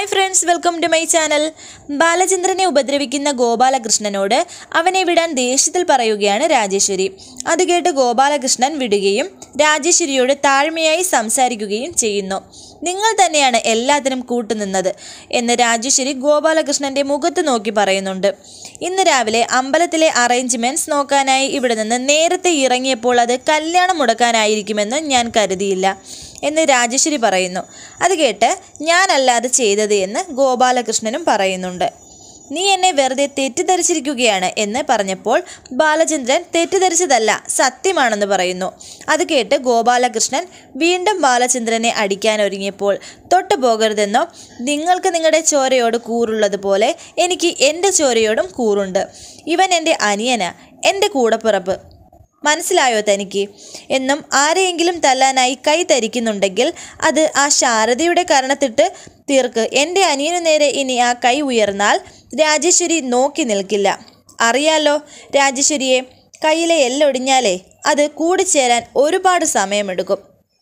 hi friends welcome to my channel ബാലചന്ദ്രനെ ഉപദ്രവിക്കുന്ന ഗോപാലകൃഷ്ണനോട് അവനെ വിടാൻ ദേഷ്യത്തിൽ പറയുകയാണ് രാജേശ്വരി അത് കേട്ട് ഗോപാലകൃഷ്ണൻ വിടുകയും രാജേശ്വരിയോട് താഴ്മയായി സംസാരിക്കുകയും ചെയ്യുന്നു നിങ്ങൾ തന്നെയാണ് എല്ലാത്തിനും കൂട്ടുനിന്നത് എന്ന് രാജേശ്വരി ഗോപാലകൃഷ്ണന്റെ മുഖത്ത് നോക്കി പറയുന്നുണ്ട് ഇന്ന് രാവിലെ അമ്പലത്തിലെ അറേഞ്ച്മെന്റ്സ് നോക്കാനായി ഇവിടെ നിന്ന് നേരത്തെ ഇറങ്ങിയപ്പോൾ അത് കല്യാണം മുടക്കാനായിരിക്കുമെന്ന് ഞാൻ കരുതിയില്ല എന്ന് രാജേശ്വരി പറയുന്നു അത് കേട്ട് ഞാനല്ലാതെ ചെയ്തത് എന്ന് ഗോപാലകൃഷ്ണനും പറയുന്നുണ്ട് നീ എന്നെ വെറുതെ തെറ്റിദ്ധരിച്ചിരിക്കുകയാണ് എന്ന് പറഞ്ഞപ്പോൾ ബാലചന്ദ്രൻ തെറ്റിദ്ധരിച്ചതല്ല സത്യമാണെന്ന് പറയുന്നു അത് കേട്ട് ഗോപാലകൃഷ്ണൻ വീണ്ടും ബാലചന്ദ്രനെ അടിക്കാൻ ഒരുങ്ങിയപ്പോൾ തൊട്ടു പോകരുതെന്നോ നിങ്ങൾക്ക് നിങ്ങളുടെ ചോരയോട് കൂറുള്ളതുപോലെ എനിക്ക് എൻ്റെ ചോരയോടും കൂറുണ്ട് ഇവൻ എൻ്റെ അനിയന എൻ്റെ കൂടപ്പിറപ്പ് മനസ്സിലായോ തനിക്ക് എന്നും ആരെയെങ്കിലും തല്ലാനായി കൈ തരിക്കുന്നുണ്ടെങ്കിൽ അത് ആ ശാരദയുടെ കാരണത്തിട്ട് തീർക്ക് എൻ്റെ അനിയനു നേരെ ഇനി ആ കൈ ഉയർന്നാൽ രാജേശ്വരി നോക്കി നിൽക്കില്ല അറിയാലോ രാജേശ്വരിയെ കയ്യിലെ എല്ലൊടിഞ്ഞാലേ അത് കൂടിച്ചേരാൻ ഒരുപാട് സമയമെടുക്കും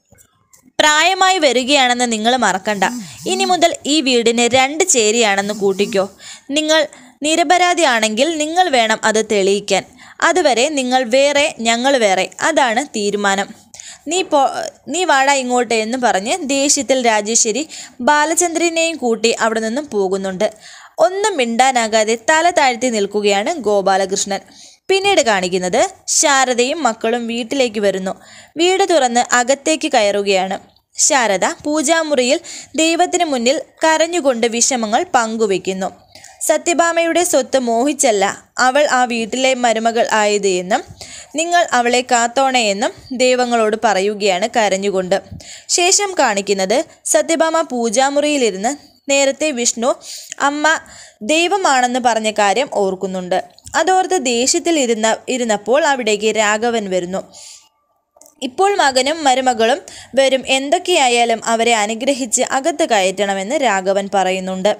പ്രായമായി വരികയാണെന്ന് നിങ്ങൾ മറക്കണ്ട ഇനി മുതൽ ഈ വീടിന് രണ്ട് ചേരിയാണെന്ന് കൂട്ടിക്കോ നിങ്ങൾ നിരപരാധിയാണെങ്കിൽ നിങ്ങൾ വേണം അത് തെളിയിക്കാൻ അതുവരെ നിങ്ങൾ വേറെ ഞങ്ങൾ വേറെ അതാണ് തീരുമാനം നീ പോ നീ വാടാ ഇങ്ങോട്ട് എന്ന് പറഞ്ഞ് ദേഷ്യത്തിൽ രാജേശ്വരി ബാലചന്ദ്രനെയും കൂട്ടി അവിടെ നിന്നും പോകുന്നുണ്ട് ഒന്നും മിണ്ടാനാകാതെ തല താഴ്ത്തി നിൽക്കുകയാണ് ഗോപാലകൃഷ്ണൻ പിന്നീട് കാണിക്കുന്നത് ശാരദയും മക്കളും വീട്ടിലേക്ക് വരുന്നു വീട് തുറന്ന് അകത്തേക്ക് കയറുകയാണ് ശാരദ പൂജാമുറിയിൽ ദൈവത്തിന് മുന്നിൽ കരഞ്ഞുകൊണ്ട് വിഷമങ്ങൾ പങ്കുവെക്കുന്നു സത്യഭാമയുടെ സ്വത്ത് മോഹിച്ചല്ല അവൾ ആ വീട്ടിലെ മരുമകൾ ആയത് എന്നും നിങ്ങൾ അവളെ കാത്തോണേ എന്നും ദൈവങ്ങളോട് പറയുകയാണ് കരഞ്ഞുകൊണ്ട് ശേഷം കാണിക്കുന്നത് സത്യഭാമ പൂജാമുറിയിലിരുന്ന് നേരത്തെ വിഷ്ണു അമ്മ ദൈവമാണെന്ന് പറഞ്ഞ കാര്യം ഓർക്കുന്നുണ്ട് അതോർത്ത് ദേഷ്യത്തിൽ ഇരുന്ന ഇരുന്നപ്പോൾ അവിടേക്ക് രാഘവൻ വരുന്നു ഇപ്പോൾ മകനും മരുമകളും വരും എന്തൊക്കെയായാലും അവരെ അനുഗ്രഹിച്ച് അകത്ത് കയറ്റണമെന്ന് രാഘവൻ പറയുന്നുണ്ട്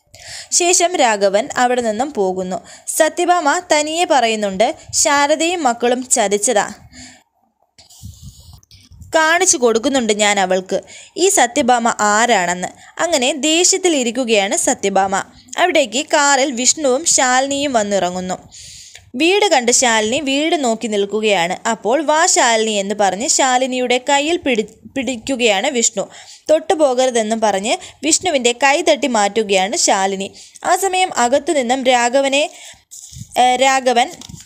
ശേഷം രാഘവൻ അവിടെ നിന്നും പോകുന്നു സത്യഭാമ തനിയെ പറയുന്നുണ്ട് ശാരദയും മക്കളും ചതിച്ചതാ കാണിച്ചു കൊടുക്കുന്നുണ്ട് ഞാൻ അവൾക്ക് ഈ സത്യഭാമ ആരാണെന്ന് അങ്ങനെ ദേഷ്യത്തിൽ ഇരിക്കുകയാണ് സത്യഭാമ അവിടേക്ക് കാറിൽ വിഷ്ണുവും ശാലിനിയും വന്നിറങ്ങുന്നു വീട് കണ്ട് ശാലിനി വീട് നോക്കി നിൽക്കുകയാണ് അപ്പോൾ വാ ശാലിനി എന്ന് പറഞ്ഞ് ശാലിനിയുടെ കയ്യിൽ പിടി പിടിക്കുകയാണ് വിഷ്ണു തൊട്ടു പോകരുതെന്നും പറഞ്ഞ് വിഷ്ണുവിൻ്റെ കൈ തട്ടി മാറ്റുകയാണ് ശാലിനി ആ സമയം അകത്തു നിന്നും രാഘവനെ ഏഹ്, രാഘവൻ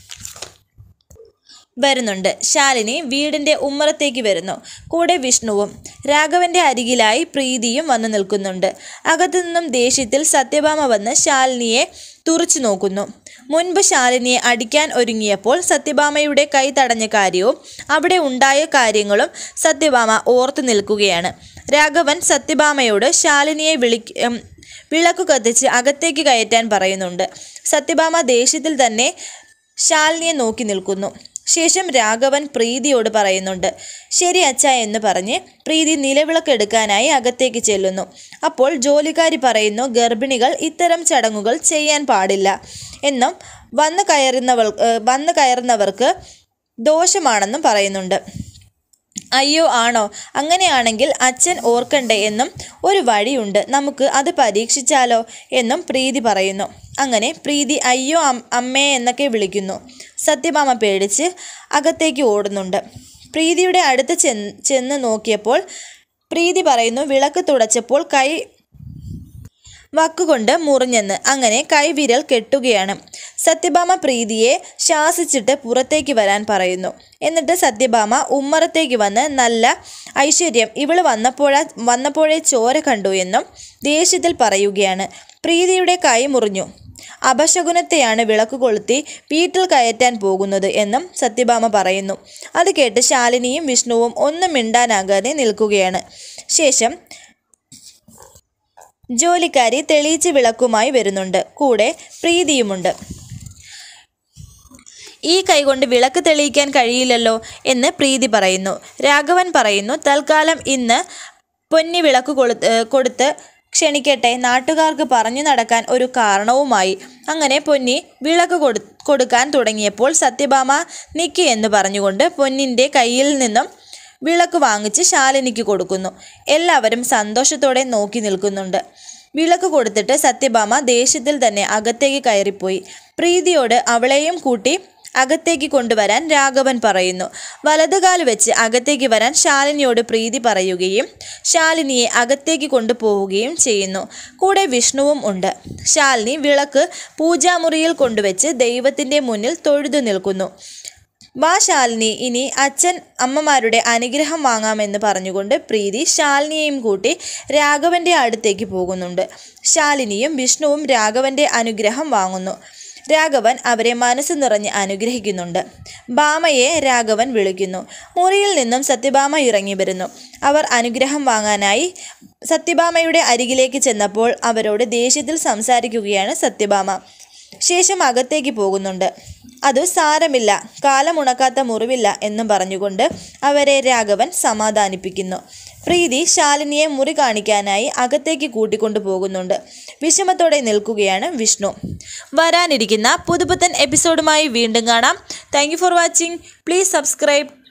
വരുന്നുണ്ട് ശാലിനി വീടിൻ്റെ ഉമ്മറത്തേക്ക് വരുന്നു കൂടെ വിഷ്ണുവും രാഘവന്റെ അരികിലായി പ്രീതിയും വന്നു നിൽക്കുന്നുണ്ട് അകത്തു നിന്നും ദേഷ്യത്തിൽ സത്യഭാമ വന്ന് ശാലിനിയെ തുറച്ചു നോക്കുന്നു മുൻപ് ശാലിനിയെ അടിക്കാൻ ഒരുങ്ങിയപ്പോൾ സത്യഭാമയുടെ കൈ തടഞ്ഞ കാര്യവും അവിടെ ഉണ്ടായ കാര്യങ്ങളും സത്യഭാമ ഓർത്തു നിൽക്കുകയാണ് രാഘവൻ സത്യഭാമയോട് ശാലിനിയെ വിളി ഉം, വിളക്കു കത്തിച്ച് അകത്തേക്ക് കയറ്റാൻ പറയുന്നുണ്ട് സത്യഭാമ ദേഷ്യത്തിൽ തന്നെ ശാലിനിയെ നോക്കി നിൽക്കുന്നു ശേഷം രാഘവൻ പ്രീതിയോട് പറയുന്നുണ്ട് ശരി അച്ഛ എന്ന് പറഞ്ഞ് പ്രീതി നിലവിളക്ക് എടുക്കാനായി അകത്തേക്ക് ചെല്ലുന്നു അപ്പോൾ ജോലിക്കാരി പറയുന്നു ഗർഭിണികൾ ഇത്തരം ചടങ്ങുകൾ ചെയ്യാൻ പാടില്ല എന്നും വന്നു കയറുന്നവൾ ഏഹ് വന്നു കയറുന്നവർക്ക് ദോഷമാണെന്നും പറയുന്നുണ്ട് അയ്യോ ആണോ അങ്ങനെയാണെങ്കിൽ അച്ഛൻ ഓർക്കണ്ടേ എന്നും ഒരു വഴിയുണ്ട് നമുക്ക് അത് പരീക്ഷിച്ചാലോ എന്നും പ്രീതി പറയുന്നു അങ്ങനെ പ്രീതി അയ്യോ അം അമ്മേ എന്നൊക്കെ വിളിക്കുന്നു സത്യഭാമ പേടിച്ച് അകത്തേക്ക് ഓടുന്നുണ്ട് പ്രീതിയുടെ അടുത്ത് ചെന്ന് ചെന്ന് നോക്കിയപ്പോൾ പ്രീതി പറയുന്നു വിളക്ക് തുടച്ചപ്പോൾ കൈ വക്കുകൊണ്ട് മുറിഞ്ഞെന്ന് അങ്ങനെ കൈവിരൽ കെട്ടുകയാണ് സത്യഭാമ പ്രീതിയെ ശാസിച്ചിട്ട് പുറത്തേക്ക് വരാൻ പറയുന്നു എന്നിട്ട് സത്യഭാമ ഉമ്മറത്തേക്ക് വന്ന് നല്ല ഐശ്വര്യം ഇവള് വന്നപ്പോഴാ വന്നപ്പോഴേ ചോര കണ്ടു എന്നും ദേഷ്യത്തിൽ പറയുകയാണ് പ്രീതിയുടെ കൈ മുറിഞ്ഞു അപശകുനത്തെയാണ് വിളക്ക് കൊളുത്തി വീട്ടിൽ കയറ്റാൻ പോകുന്നത് എന്നും സത്യഭാമ പറയുന്നു അത് കേട്ട് ശാലിനിയും വിഷ്ണുവും ഒന്നും മിണ്ടാനാകാതെ നിൽക്കുകയാണ് ശേഷം ജോലിക്കാരി തെളിയിച്ച് വിളക്കുമായി വരുന്നുണ്ട് കൂടെ പ്രീതിയുമുണ്ട് ഈ കൈകൊണ്ട് വിളക്ക് തെളിയിക്കാൻ കഴിയില്ലല്ലോ എന്ന് പ്രീതി പറയുന്നു രാഘവൻ പറയുന്നു തൽക്കാലം ഇന്ന് പൊന്നി വിളക്ക് കൊളു ഏഹ് കൊടുത്ത് ക്ഷണിക്കട്ടെ നാട്ടുകാർക്ക് പറഞ്ഞു നടക്കാൻ ഒരു കാരണവുമായി അങ്ങനെ പൊന്നി വിളക്ക് കൊടു കൊടുക്കാൻ തുടങ്ങിയപ്പോൾ സത്യഭാമ നിക്ക് എന്ന് പറഞ്ഞുകൊണ്ട് പൊന്നിൻ്റെ കയ്യിൽ നിന്നും വിളക്ക് വാങ്ങിച്ച് ശാലിനിക്ക് കൊടുക്കുന്നു എല്ലാവരും സന്തോഷത്തോടെ നോക്കി നിൽക്കുന്നുണ്ട് വിളക്ക് കൊടുത്തിട്ട് സത്യഭാമ ദേഷ്യത്തിൽ തന്നെ അകത്തേക്ക് കയറിപ്പോയി പ്രീതിയോട് അവളെയും കൂട്ടി അകത്തേക്ക് കൊണ്ടുവരാൻ രാഘവൻ പറയുന്നു വലതുകാല് വെച്ച് അകത്തേക്ക് വരാൻ ശാലിനിയോട് പ്രീതി പറയുകയും ശാലിനിയെ അകത്തേക്ക് കൊണ്ടുപോവുകയും ചെയ്യുന്നു കൂടെ വിഷ്ണുവും ഉണ്ട് ശാലിനി വിളക്ക് പൂജാമുറിയിൽ കൊണ്ടുവച്ച് ദൈവത്തിൻ്റെ മുന്നിൽ തൊഴുതു നിൽക്കുന്നു വാ ശാലിനി ഇനി അച്ഛൻ അമ്മമാരുടെ അനുഗ്രഹം വാങ്ങാമെന്ന് പറഞ്ഞുകൊണ്ട് പ്രീതി ശാലിനിയെയും കൂട്ടി രാഘവന്റെ അടുത്തേക്ക് പോകുന്നുണ്ട് ശാലിനിയും വിഷ്ണുവും രാഘവന്റെ അനുഗ്രഹം വാങ്ങുന്നു രാഘവൻ അവരെ മനസ്സ് നിറഞ്ഞ് അനുഗ്രഹിക്കുന്നുണ്ട് ഭാമയെ രാഘവൻ വിളിക്കുന്നു മുറിയിൽ നിന്നും സത്യഭാമ ഇറങ്ങി വരുന്നു അവർ അനുഗ്രഹം വാങ്ങാനായി സത്യഭാമയുടെ അരികിലേക്ക് ചെന്നപ്പോൾ അവരോട് ദേഷ്യത്തിൽ സംസാരിക്കുകയാണ് സത്യഭാമ ശേഷം അകത്തേക്ക് പോകുന്നുണ്ട് അത് സാരമില്ല കാലമുണക്കാത്ത മുറിവില്ല എന്നും പറഞ്ഞുകൊണ്ട് അവരെ രാഘവൻ സമാധാനിപ്പിക്കുന്നു പ്രീതി ശാലിനിയെ മുറി കാണിക്കാനായി അകത്തേക്ക് കൂട്ടിക്കൊണ്ടു പോകുന്നുണ്ട് വിഷമത്തോടെ നിൽക്കുകയാണ് വിഷ്ണു വരാനിരിക്കുന്ന പുതുപുത്തൻ എപ്പിസോഡുമായി വീണ്ടും കാണാം thank for watching please subscribe